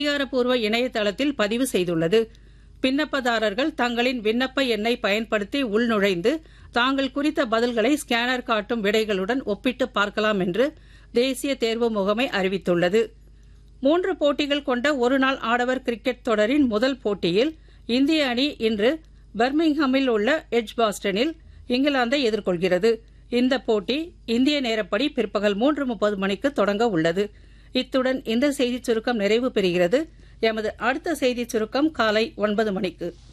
அதிகாரப்பூர்வ இணையதளத்தில் பதிவு செய்துள்ளது விண்ணப்பதாரர்கள் தங்களின் விண்ணப்ப எண்ணை பயன்படுத்தி உள்நுழைந்து தாங்கள் குறித்த பதில்களை ஸ்கேனர் காட்டும் விடைகளுடன் ஒப்பிட்டு பார்க்கலாம் என்று தேசிய தேர்வு முகமை அறிவித்துள்ளது மூன்று போட்டிகள் கொண்ட ஒருநாள் ஆடவர் கிரிக்கெட் தொடரின் முதல் போட்டியில் இந்திய அணி இன்று பர்மிங்ஹாமில் உள்ள எட்ஜ்பாஸ்டனில் இங்கிலாந்தை எதிர்கொள்கிறது இந்த போட்டி இந்திய நேரப்படி பிற்பகல் மூன்று முப்பது மணிக்கு தொடங்க உள்ளது இத்துடன் இந்த செய்திச் சுருக்கம் நிறைவு பெறுகிறது எமது அடுத்த செய்திச் சுருக்கம் காலை ஒன்பது மணிக்கு